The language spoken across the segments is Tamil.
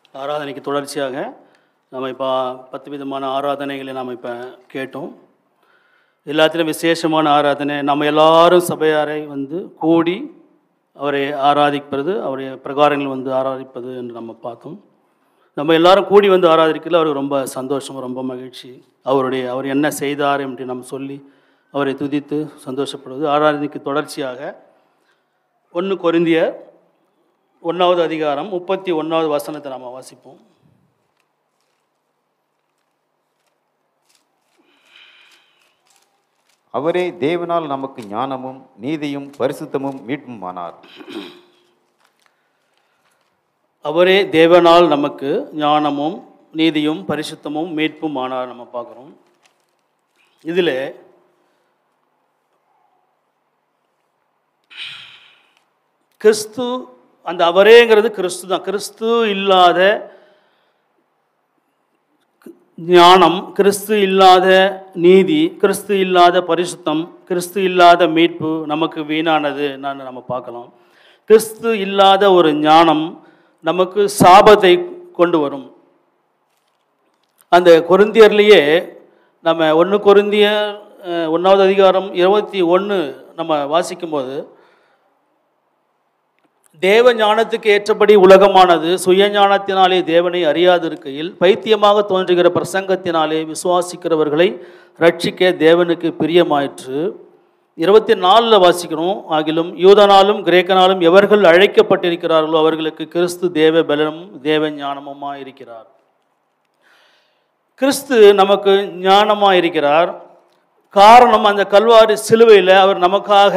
ஆராதனைக்கு தொடர்ச்சியாக நம்ம இப்போ பத்து விதமான ஆராதனைகளை நாம் இப்போ கேட்டோம் எல்லாத்திலும் விசேஷமான ஆராதனை நம்ம எல்லாரும் சபையாரை வந்து கூடி அவரை ஆராதிப்பது அவருடைய பிரகாரங்கள் வந்து ஆராதிப்பது என்று நம்ம பார்த்தோம் நம்ம எல்லாரும் கூடி வந்து ஆராதிக்கல அவருக்கு ரொம்ப சந்தோஷம் ரொம்ப மகிழ்ச்சி அவருடைய அவர் என்ன செய்தார் என்று நம்ம சொல்லி அவரை துதித்து சந்தோஷப்படுவது ஆராதனைக்கு தொடர்ச்சியாக ஒன்று கொரிந்திய ஒன்றாவது அதிகாரம் முப்பத்தி ஒன்றாவது வசனத்தை நாம் வாசிப்போம் அவரே தேவனால் நமக்கு ஞானமும் நீதியும் பரிசுத்தமும் மீட்புமானார் அவரே தேவனால் நமக்கு ஞானமும் நீதியும் பரிசுத்தமும் மீட்பும் ஆனார் நம்ம பார்க்குறோம் இதில் கிறிஸ்து அந்த அவரேங்கிறது கிறிஸ்து தான் கிறிஸ்து இல்லாத ஞானம் கிறிஸ்து இல்லாத நீதி கிறிஸ்து இல்லாத பரிசுத்தம் கிறிஸ்து இல்லாத மீட்பு நமக்கு வீணானது நான் நம்ம பார்க்கலாம் கிறிஸ்து இல்லாத ஒரு ஞானம் நமக்கு சாபத்தை கொண்டு வரும் அந்த கொருந்தியர்லேயே நம்ம ஒன்று கொருந்தியர் அஹ், ஒன்றாவது அதிகாரம் இருபத்தி ஒன்று நம்ம வாசிக்கும்போது தேவ ஞானத்துக்கு ஏற்றபடி உலகமானது சுய ஞானத்தினாலே தேவனை அறியாதிருக்கையில் பைத்தியமாக தோன்றுகிற பிரசங்கத்தினாலே விசுவாசிக்கிறவர்களை ரட்சிக்க தேவனுக்கு பிரியமாயிற்று இருபத்தி நாலில் வாசிக்கணும் ஆகிலும் யூதனாலும் கிரேக்கனாலும் எவர்கள் அழைக்கப்பட்டிருக்கிறார்களோ அவர்களுக்கு கிறிஸ்து தேவ பலனும் தேவ ஞானமுமாக இருக்கிறார் கிறிஸ்து நமக்கு ஞானமாக இருக்கிறார் காரணம் அந்த கல்வாரி சிலுவையில் அவர் நமக்காக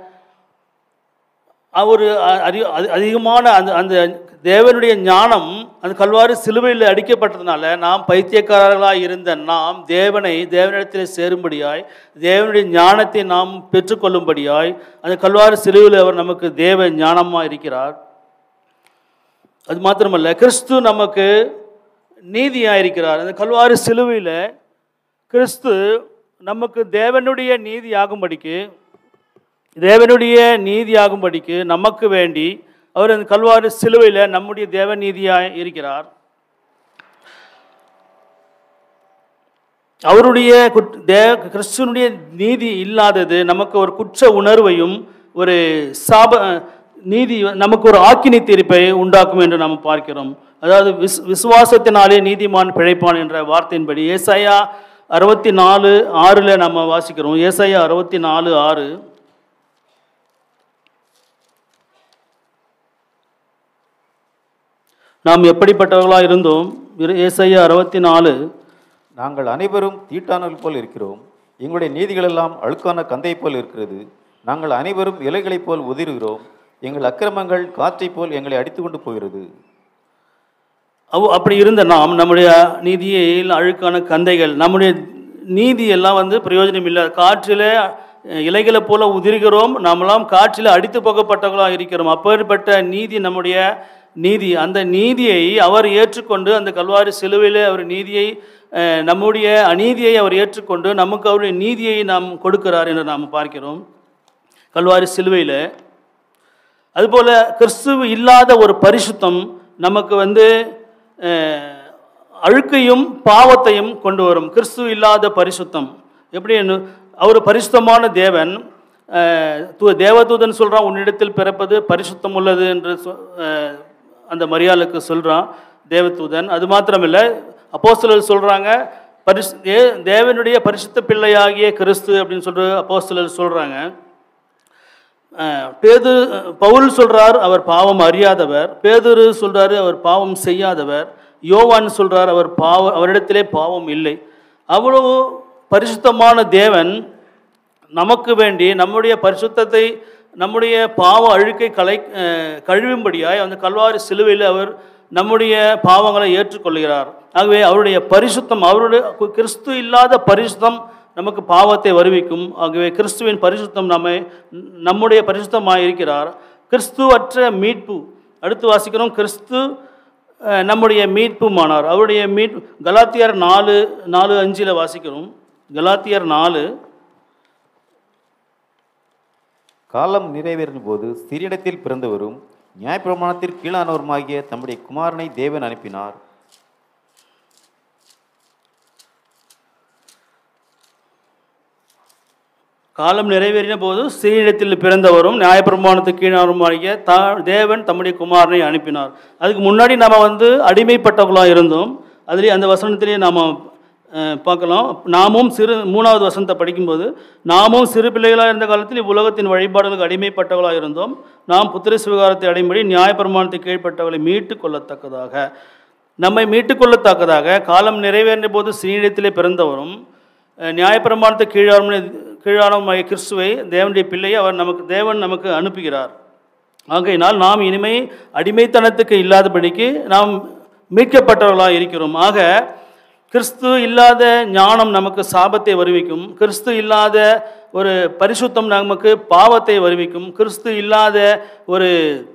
அவர் அறி அதி- அதிகமான அந்த அந்த தேவனுடைய ஞானம் அந்த கல்வாரி சிலுவையில் அடிக்கப்பட்டதுனால நாம் பைத்தியக்காரர்களாக இருந்த நாம் தேவனை தேவனிடத்தில் சேரும்படியாய் தேவனுடைய ஞானத்தை நாம் பெற்றுக்கொள்ளும்படியாய் அந்த கல்வாரி சிலுவையில் அவர் நமக்கு தேவ ஞானமாக இருக்கிறார் அது மாத்திரமல்ல கிறிஸ்து நமக்கு நீதியாக இருக்கிறார் அந்த கல்வாரி சிலுவையில் கிறிஸ்து நமக்கு தேவனுடைய நீதி ஆகும்படிக்கு தேவனுடைய நீதியாகும்படிக்கு நமக்கு வேண்டி அவர் அந்த கல்வாரி சிலுவையில் நம்முடைய தேவ நீதியாக இருக்கிறார் அவருடைய குட் தே கிறிஸ்துவனுடைய நீதி இல்லாதது நமக்கு ஒரு குற்ற உணர்வையும் ஒரு சாப நீதி நமக்கு ஒரு ஆக்கினி தீர்ப்பை உண்டாக்கும் என்று நாம் பார்க்கிறோம் அதாவது விஸ் விசுவாசத்தினாலே நீதிமான் பிழைப்பான் என்ற வார்த்தையின்படி ஏசாயா அறுபத்தி நாலு ஆறில் நம்ம வாசிக்கிறோம் ஏசாயா அறுபத்தி நாலு ஆறு நாம் எப்படிப்பட்டவர்களாக இருந்தோம் இரு- ஏசாயா அறுபத்தி நாலு நாங்கள் அனைவரும் தீட்டானல் போல் இருக்கிறோம் எங்களுடைய நீதிகளெல்லாம் அழுக்கான கந்தை போல் இருக்கிறது நாங்கள் அனைவரும் இலைகளைப் போல் உதிர்கிறோம் எங்கள் அக்கிரமங்கள் காற்றைப் போல் எங்களை அடித்து கொண்டு போகிறது அவ் அப்படி இருந்த நாம் நம்முடைய நீதியில் அழுக்கான கந்தைகள் நம்முடைய நீதி எல்லாம் வந்து பிரயோஜனம் இல்லை காற்றில் அஹ், இலைகளை போல உதிர்கிறோம் நாமெல்லாம் காற்றில் அடித்து போகப்பட்டவர்களாக இருக்கிறோம் அப்பேற்பட்ட நீதி நம்முடைய நீதி அந்த நீதியை அவர் ஏற்றுக்கொண்டு அந்த கல்வாரி சிலுவையில் அவர் நீதியை அஹ், நம்முடைய அநீதியை அவர் ஏற்றுக்கொண்டு நமக்கு அவருடைய நீதியை நாம் கொடுக்கிறார் என்று நாம் பார்க்கிறோம் கல்வாரி சிலுவையில் அதுபோல் கிறிஸ்துவ இல்லாத ஒரு பரிசுத்தம் நமக்கு வந்து அஹ், அழுக்கையும் பாவத்தையும் கொண்டு வரும் கிறிஸ்துவ இல்லாத பரிசுத்தம் எப்படி அவர் பரிசுத்தமான தேவன் அஹ், தூ தேவதூதன் சொல்கிறான் உன்னிடத்தில் பிறப்பது பரிசுத்தம் உள்ளது என்று சொ- அஹ், அந்த மரியாளுக்கு சொல்கிறான் தேவதூதன் அது மாத்திரமில்லை அப்போஸ்தலர் சொல்கிறாங்க பரிசு தே தேவனுடைய பரிசுத்த பிள்ளையாகிய கிறிஸ்து அப்படின்னு சொல்லிட்டு அப்போஸ்தலர் சொல்கிறாங்க அஹ் பேது பவுல் சொல்றார் அவர் பாவம் அறியாதவர் பேதுரு சொல்றாரு அவர் பாவம் செய்யாதவர் யோவான் சொல்றார் அவர் பாவ அவரிடத்திலே பாவம் இல்லை அவ்வளவு பரிசுத்தமான தேவன் நமக்கு வேண்டி நம்முடைய பரிசுத்தத்தை நம்முடைய பாவ அழுக்கை கலை அஹ் கழுவும்படியாய் அந்த கல்வாரி சிலுவையில் அவர் நம்முடைய பாவங்களை ஏற்றுக்கொள்கிறார் ஆகவே அவருடைய பரிசுத்தம் அவருடைய கு- கிறிஸ்து இல்லாத பரிசுத்தம் நமக்கு பாவத்தை வருவிக்கும் ஆகவே கிறிஸ்துவின் பரிசுத்தம் நம்மை நம்முடைய பரிசுத்தமாக இருக்கிறார் கிறிஸ்துவற்ற மீட்பு அடுத்து வாசிக்கிறோம் கிறிஸ்து அஹ், நம்முடைய மீட்புமானார் அவருடைய மீட் கலாத்தியர் நாலு நாலு அஞ்சில் வாசிக்கிறோம் கலாத்தியர் நாலு காலம் நிறைவேறும் போது சிறியிடத்தில் பிறந்தவரும் நியாயப்பிரமாணத்திற்கு கீழானவருமாகிய தம்முடைய குமாரனை தேவன் அனுப்பினார் காலம் நிறைவேறின போது ஸ்ரீனிடத்தில் பிறந்தவரும் நியாயப்பிரமாணத்துக்கு கீழாருமாகிய தா தேவன் தம்முடைய குமாரனை அனுப்பினார் அதுக்கு முன்னாடி நம்ம வந்து அடிமைப்பட்டவர்களாக இருந்தோம் அதுலேயே அந்த வசனத்திலேயே நாம் பார்க்கலாம் நாமும் சிறு மூணாவது வசனத்தை படிக்கும்போது நாமும் சிறு பிள்ளைகளாக இருந்த காலத்தில் இவ்வுலகத்தின் வழிபாடுகளுக்கு அடிமைப்பட்டவர்களாக இருந்தோம் நாம் புத்திர சிவகாரத்தை அடையும்படி நியாயப்பிரமாணத்தை கீழ்ப்பட்டவர்களை மீட்டு கொள்ளத்தக்கதாக நம்மை மீட்டுக்கொள்ளத்தக்கதாக காலம் நிறைவேறின போது ஸ்ரீனிடத்திலே பிறந்தவரும் அஹ், நியாயப்பிரமாணத்தை கீழான கீழானமாகிய கிறிஸ்துவை தேவனுடைய பிள்ளையை அவர் நமக்கு தேவன் நமக்கு அனுப்புகிறார் ஆகையினால் நாம் இனிமை அடிமைத்தனத்துக்கு இல்லாதபடிக்கு நாம் மீட்கப்பட்டவர்களாக இருக்கிறோம் ஆக கிறிஸ்து இல்லாத ஞானம் நமக்கு சாபத்தை வருவிக்கும் கிறிஸ்து இல்லாத ஒரு பரிசுத்தம் நமக்கு பாவத்தை வருவிக்கும் கிறிஸ்து இல்லாத ஒரு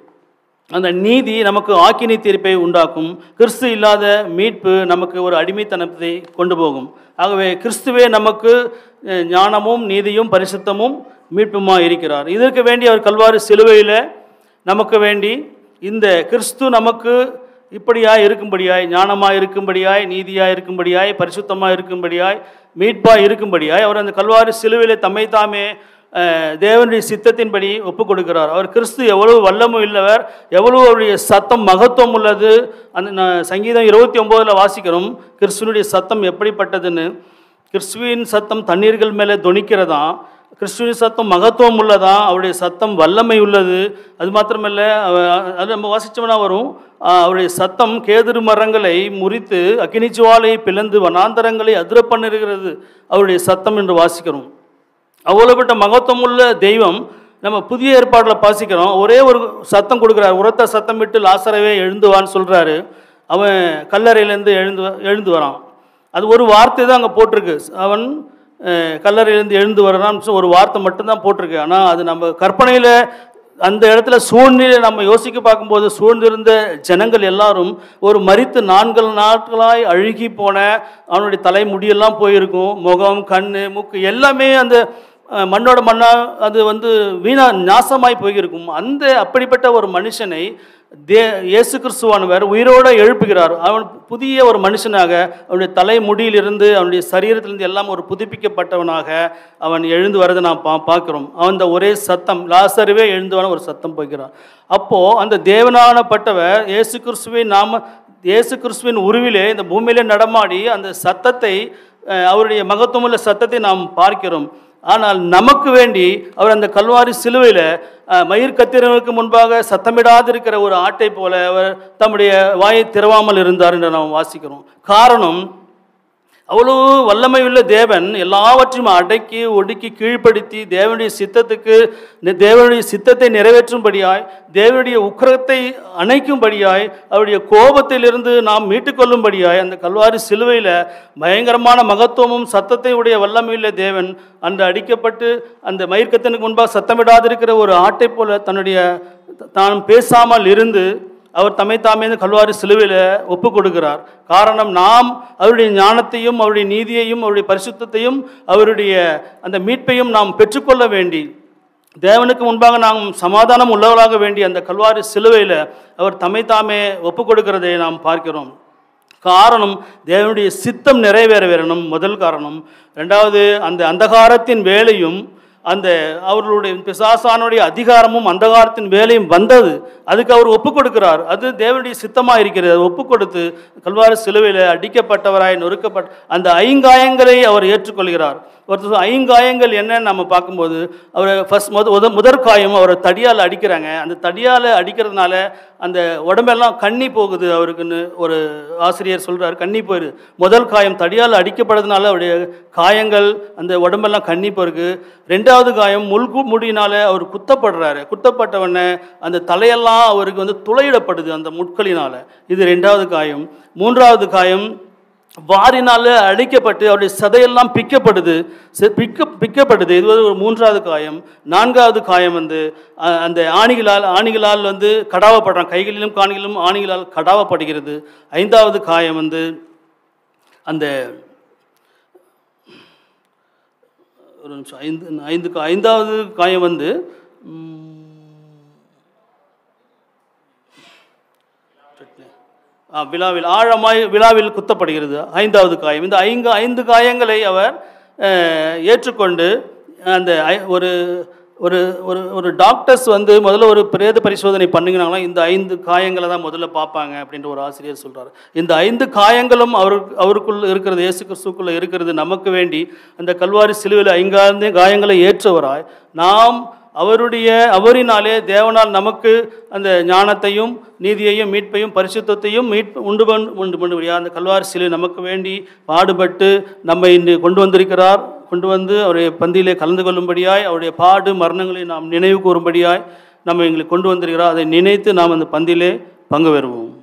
அந்த நீதி நமக்கு ஆக்கினி தீர்ப்பை உண்டாக்கும் கிறிஸ்து இல்லாத மீட்பு நமக்கு ஒரு அடிமைத்தனத்தை கொண்டு போகும் ஆகவே கிறிஸ்துவே நமக்கு அஹ், ஞானமும் நீதியும் பரிசுத்தமும் மீட்புமா இருக்கிறார் இதற்கு வேண்டி அவர் கல்வாரி சிலுவையில் நமக்கு வேண்டி இந்த கிறிஸ்து நமக்கு இப்படியாய் இருக்கும்படியாய் ஞானமாய் இருக்கும்படியாய் நீதியாய் இருக்கும்படியாய் பரிசுத்தமாக இருக்கும்படியாய் மீட்பாய் இருக்கும்படியாய் அவர் அந்த கல்வாரி சிலுவையில் தம்மை தாமே அஹ், தேவனுடைய சித்தத்தின்படி ஒப்பு கொடுக்கிறார் அவர் கிறிஸ்து எவ்வளவு வல்லமும் இல்லவர் எவ்வளவு அவருடைய சத்தம் மகத்துவம் உள்ளது அந்த ந- சங்கீதம் இருபத்தி ஒம்போதில் வாசிக்கிறோம் கிறிஸ்துவனுடைய சத்தம் எப்படிப்பட்டதுன்னு கிறிஸ்துவின் சத்தம் தண்ணீர்கள் மேலே தொனிக்கிறதாம் கிறிஸ்துவின் சத்தம் மகத்துவம் உள்ளதா அவருடைய சத்தம் வல்லமை உள்ளது அது மாத்திரமல்ல அவ- அது நம்ம வாசிச்சோம்னா வரும் ஆஹ், அவருடைய சத்தம் கேதுரு மரங்களை முறித்து அக்கினிச்சுவாலை பிளந்து வனாந்தரங்களை அதிர பண்ணுகிறது அவருடைய சத்தம் என்று வாசிக்கிறோம் அவ்வளவுப்பட்ட மகத்துவம் உள்ள தெய்வம் நம்ம புதிய ஏற்பாட்டில் பாசிக்கிறோம் ஒரே ஒரு சத்தம் கொடுக்குறாரு உரத்த சத்தம் விட்டு லாசரவே எழுந்துவான்னு சொல்கிறாரு அவன் கல்லறையிலேருந்து எழுந்து எழுந்து வரான் அது ஒரு வார்த்தை தான் அங்கே போட்டிருக்கு அவன் அஹ், கல்லறையிலேருந்து எழுந்து வரான்னு சொல்லி ஒரு வார்த்தை மட்டும்தான் போட்டிருக்கு ஆனால் அது நம்ம கற்பனையில் அந்த இடத்துல சூழ்நிலை நம்ம யோசிக்க பார்க்கும்போது சூழ்ந்திருந்த ஜனங்கள் எல்லாரும் ஒரு மரித்து நான்கு நாட்களாய் அழுகி போன அவனுடைய தலைமுடியெல்லாம் போயிருக்கும் முகம் கண் மூக்கு எல்லாமே அந்த அஹ், மண்ணோட மண்ணா அது வந்து வீணா நாசமாய் போயிருக்கும் அந்த அப்படிப்பட்ட ஒரு மனுஷனை தே இயேசு கிறிஸ்துவானவர் உயிரோடு எழுப்புகிறார் அவன் புதிய ஒரு மனுஷனாக அவனுடைய தலை முடியிலிருந்து அவனுடைய சரீரத்திலிருந்து எல்லாம் ஒரு புதுப்பிக்கப்பட்டவனாக அவன் எழுந்து வரதை நாம் பா பார்க்கிறோம் அவன் அந்த ஒரே சத்தம் லாசருவே எழுந்துவான ஒரு சத்தம் போய்கிறான் அப்போது அந்த தேவனானப்பட்டவர் இயேசு கிறிஸ்துவை நாம் இயேசு கிறிஸ்துவின் உருவிலே இந்த பூமியிலே நடமாடி அந்த சத்தத்தை அஹ், அவருடைய மகத்துவமுள்ள சத்தத்தை நாம் பார்க்கிறோம் ஆனால் நமக்கு வேண்டி அவர் அந்த கல்வாரி சிலுவையில் மயிர் கத்திரனுக்கு முன்பாக சத்தமிடாதிருக்கிற ஒரு ஆட்டை போல அவர் தம்முடைய வாயை திறவாமல் இருந்தார் என்று நாம் வாசிக்கிறோம் காரணம் அவ்வளோ வல்லமையுள்ள தேவன் எல்லாவற்றையும் அடக்கி ஒடுக்கி கீழ்ப்படுத்தி தேவனுடைய சித்தத்துக்கு நி- தேவனுடைய சித்தத்தை நிறைவேற்றும்படியாய் தேவனுடைய உக்கிரத்தை அணைக்கும்படியாய் அவருடைய கோபத்திலிருந்து நாம் மீட்டுக்கொள்ளும்படியாய் அந்த கல்வாரி சிலுவையில் பயங்கரமான மகத்துவமும் சத்தத்தை உடைய வல்லமையுள்ள தேவன் அந்த அடிக்கப்பட்டு அந்த மயிர்க்கத்தனுக்கு முன்பாக சத்தமிடாதிருக்கிற ஒரு ஆட்டை போல தன்னுடைய தான் பேசாமல் இருந்து அவர் தம்மை தாமே இந்த கல்வாரி சிலுவையில் ஒப்பு கொடுக்கிறார் காரணம் நாம் அவருடைய ஞானத்தையும் அவருடைய நீதியையும் அவருடைய பரிசுத்தத்தையும் அவருடைய அந்த மீட்பையும் நாம் பெற்றுக்கொள்ள வேண்டி தேவனுக்கு முன்பாக நாம் சமாதானம் உள்ளவர்களாக வேண்டிய அந்த கல்வாரி சிலுவையில் அவர் தம்மை தாமே ஒப்பு கொடுக்கிறதை நாம் பார்க்கிறோம் காரணம் தேவனுடைய சித்தம் நிறைவேற வேறணும் முதல் காரணம் ரெண்டாவது அந்த அந்தகாரத்தின் வேலையும் அந்த அவர்களுடைய பிசாசானுடைய அதிகாரமும் அந்தகாரத்தின் வேலையும் வந்தது அதுக்கு அவர் ஒப்பு கொடுக்கிறார் அது தேவனுடைய சித்தமாக இருக்கிறது ஒப்பு கொடுத்து கல்வாரி சிலுவையில் அடிக்கப்பட்டவராய் நொறுக்கப்பட்ட அந்த ஐங்காயங்களை அவர் ஏற்றுக்கொள்கிறார் ஒருத்தர் ஐங்காயங்கள் என்னன்னு நம்ம பார்க்கும்போது அவர் ஃபர்ஸ்ட் முத முத முதற் காயம் அவரை தடியால் அடிக்கிறாங்க அந்த தடியால் அடிக்கிறதுனால அந்த உடம்பெல்லாம் கண்ணி போகுது அவருக்குன்னு ஒரு ஆசிரியர் சொல்றார் கண்ணி போயிரு முதல் காயம் தடியால் அடிக்கப்படுறதுனால அவருடைய காயங்கள் அந்த உடம்பெல்லாம் கண்ணி போயிருக்கு ரெண்டாவது காயம் முள்கு முடியினால அவர் குத்தப்படுறாரு குத்தப்பட்டவொடனே அந்த தலையெல்லாம் அவருக்கு வந்து துளையிடப்படுது அந்த முட்களினால இது ரெண்டாவது காயம் மூன்றாவது காயம் வாரினால் அடிக்கப்பட்டு அவருடைய சதையெல்லாம் பிக்கப்படுது செ- பிக்க பிக்கப்படுது இது வந்து ஒரு மூன்றாவது காயம் நான்காவது காயம் வந்து அஹ், அந்த ஆணிகளால் ஆணிகளால் வந்து கடாவப்படுறான் கைகளிலும் காணிகளிலும் ஆணிகளால் கடாவப்படுகிறது ஐந்தாவது காயம் வந்து அந்த ஒரு நிமிஷம் ஐந்து ஐந்து கா- ஐந்தாவது காயம் வந்து ம், ஆ, விழாவில் ஆழமாய் விழாவில் குத்தப்படுகிறது ஐந்தாவது காயம் இந்த ஐந்து ஐந்து காயங்களை அவர் அஹ், ஏற்றுக்கொண்டு அந்த ஐ- ஒரு ஒரு ஒரு ஒரு டாக்டர்ஸ் வந்து முதல்ல ஒரு பிரேத பரிசோதனை பண்ணிங்கனாங்களா இந்த ஐந்து காயங்களை தான் முதல்ல பார்ப்பாங்க அப்படின்ற ஒரு ஆசிரியர் சொல்றாரு இந்த ஐந்து காயங்களும் அவர் அவருக்குள் இருக்கிறது இயேசு கிறிஸ்துக்குள்ள இருக்கிறது நமக்கு வேண்டி அந்த கல்வாரி சிலுவையில் ஐந்தாந்து காயங்களை ஏற்றவராய் நாம் அவருடைய அவரினாலே தேவனால் நமக்கு அந்த ஞானத்தையும் நீதியையும் மீட்பையும் பரிசுத்தத்தையும் மீட்பு உண்டு பண் உண்டு பண்ணுபடியா அந்த கல்வாரி சிலை நமக்கு வேண்டி பாடுபட்டு நம்மை இன்று கொண்டு வந்திருக்கிறார் கொண்டு வந்து அவருடைய பந்தியிலே கலந்து கொள்ளும்படியாய் அவருடைய பாடு மரணங்களை நாம் நினைவு கூறும்படியாய் நம்ம எங்களை கொண்டு வந்திருக்கிறார் அதை நினைத்து நாம் அந்த பந்தியிலே பங்கு பெறுவோம்